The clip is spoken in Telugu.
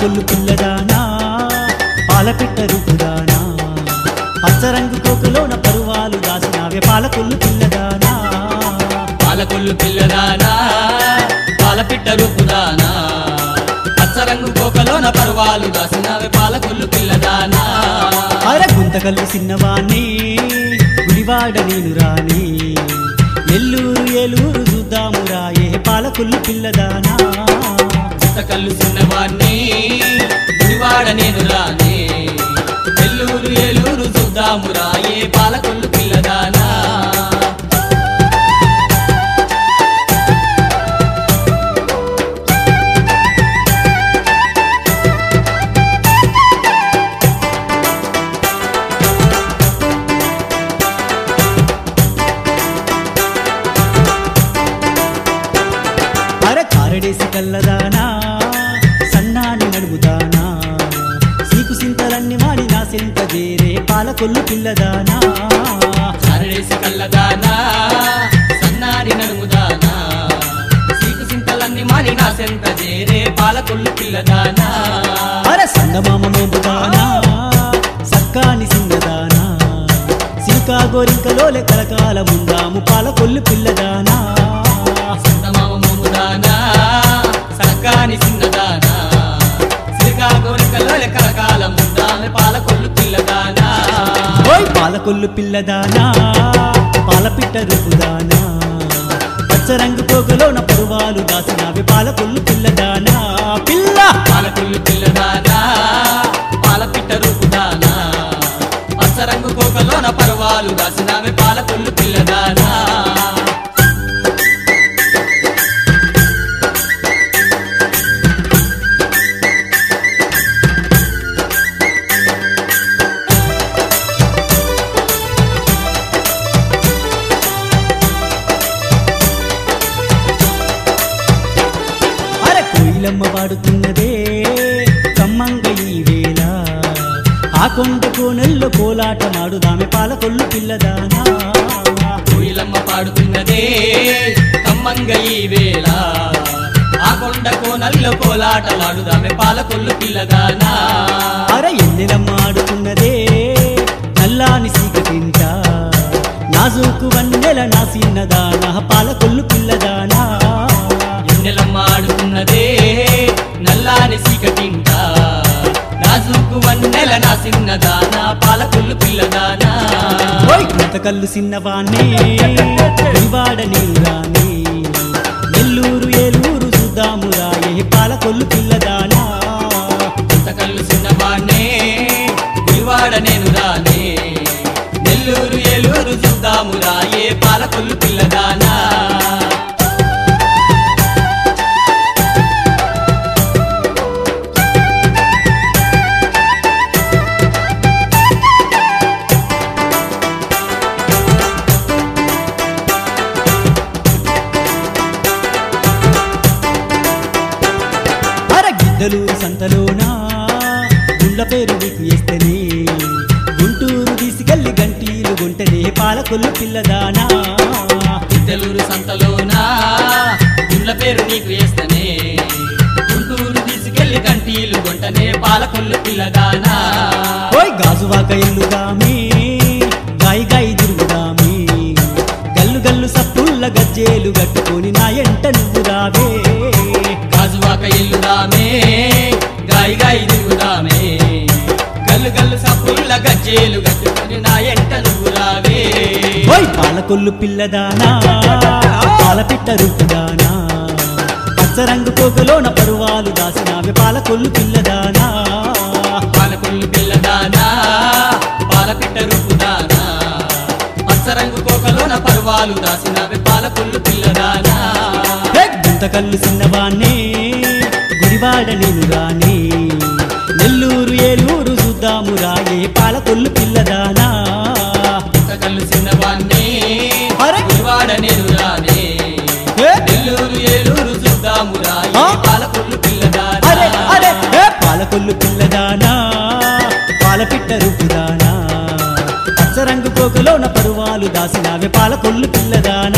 పాలకొల్లు పిల్లదానా పాలపిట్ట రూపుదానా పచ్చరంగు కోకలోన పరువాలు దాసినావే పాలకొల్లు పిల్లదానా పాలకొల్లు పిల్లదానా పాలపిట్ట రూపుదానా పచ్చరంగు కోకలోన పర్వాలు దాసినవి పాలకొల్లు పిల్లదానా అర గుంతకల్లు చిన్నవాణ్ణి గుడివాడ నేను రాని ఎల్లూరు ఏలూరు చూద్దాము రాయే పాలకొల్లు పిల్లదానా కళ్ళు చిన్నవాణ్ణి గుడివాడ నేను రానే నెల్లూరు ఏలూరు చూద్దాము రాయే పాలకొల్లు పిల్లదానా అర కారడేసి కల్లదానా సన్నాని నడుముదానా సీకు సింతలన్నీ మాడి నా సెంత చేరే పాలకొల్లు పిల్లదానా చారడేసి కళ్ళదానా సన్నారి నడుముదానా సీకు సింతలన్నీ మాని నా సెంత చేరే పాలకొల్లు పిల్లదానా అర సంగమామ మోపుదానా సక్కాని సింగదానా సీకా గోరింకలోలే కలకాల ముందాము పాలకొల్లు పిల్లదానా సంతమామ మోముదానా సక్కాని సిన్నదానా సిరిగా కోరికలో కలకాల ముందామె పాలకొల్లు పిల్లదానా ఓయ్ పాలకొల్లు పిల్లదానా పాలపిట్ట రూపుదానా పచ్చరంగు పోగలోన పరువాలు దాసినావి పాలకొల్లు పిల్లదానా పిల్ల పాలకొల్లు పిల్లదానా పాలపిట్ట రూపుదానా పచ్చరంగు కోకలోన పర్వాలు దాసినామె పాలకొల్లు పిల్లదానా అర కోయిలమ్మ పాడుతున్నదే కమ్మంగ ఈ వేళ ఆ కొండ కోనల్లో కోలాట మాడుదామె పాలకొల్లు పిల్లదానా కోయిలమ్మ పాడుతున్నదే కమ్మంగ ఈ వేళ ఆ కొండ కోనల్లో కోలాటలాడుదామె పాలకొల్లు పిల్లదానా అర ఎన్నెలమ్మ ఆడుతున్నదే నల్లాని సీక తింట నాజూకు వన్నెల నా సిన్నదానా పాలకొల్లు పిల్లదానా ఎన్నెలమ్మ ఆడుతున్నదే నల్లాని సీకటింట నాజుకు వన్నెల నా సిన్నదానా పాలకొల్లు పిల్లదానా ఓయ్ కళ్ళు సిన్నవాణ్ణి వివాడ నేను రాని నెల్లూరు ఏలూరు చూద్దాము రాయే పాలకొల్లు పిల్లదానా కళ్ళు చిన్నవాణ్ణే గుడివాడ నేను రానే నెల్లూరు ఏలూరు చూద్దాము రాయే పాలకొల్లు పిల్లదానా అర గిద్దలూరు సంతలోనా గుండ్ల పేరు నీకు వేస్తేనే గుంటూరు తీసుకెళ్లి గంటీలు గుంటనే పాలకొల్లు పిల్లదానా ఇద్దలూరు సంతలోనా గుళ్ళ పేరు నీకు వేస్తనే గుంటూరు తీసుకెళ్లి కంటీలు గుంటనే పాలకొల్లు పిల్లదానా ఓయ్ గాజువాక ఎల్లుగామి గాయి గాయి తిరుగుదామి గల్లు గల్లు సప్పుల్ల గజ్జేలు గట్టుకొని నా ఎంట నువ్వు రావే గాజువాక ఎల్లుదామే గాయి గాయి తిరుగుదామే గల్లు గల్లు సప్పుల్ల గజ్జేలు గట్టుకొని నా ఎంట నువ్వు రావే ఓయ్ పాలకొల్లు పిల్లదానా పాలపిట్ట రూపుదానా పచ్చరంగు పోగులోన పరువాలు దాసినావే పాలకొల్లు పిల్లదానా పాలకొల్లు పిల్లదానా పాలపిట్ట రూపుదానా పచ్చరంగు కోకలోన పర్వాలు దాసినవి పాలకొల్లు పిల్లదానా హే, గుంతకల్లు చిన్నవాణ్ణి గుడివాడ నేను రాని నెల్లూరు ఏలూరు చూద్దాము రాయే పాలకొల్లు పిల్లదానా కళ్ళు చిన్నవాణ్ణి అరే! గుడివాడ నేను రానే ఏ? నెల్లూరు ఏలూరు చూద్దాము రాయి ఆ? పాలకొల్లు పిల్లదానా అరే అరే ఏ పాలకొల్లు పిల్లదానా పాలపిట్ట రూపుదానా పచ్చరంగు కోకలోన పరువాలు దాసినావే పాలకొల్లు పిల్లదానా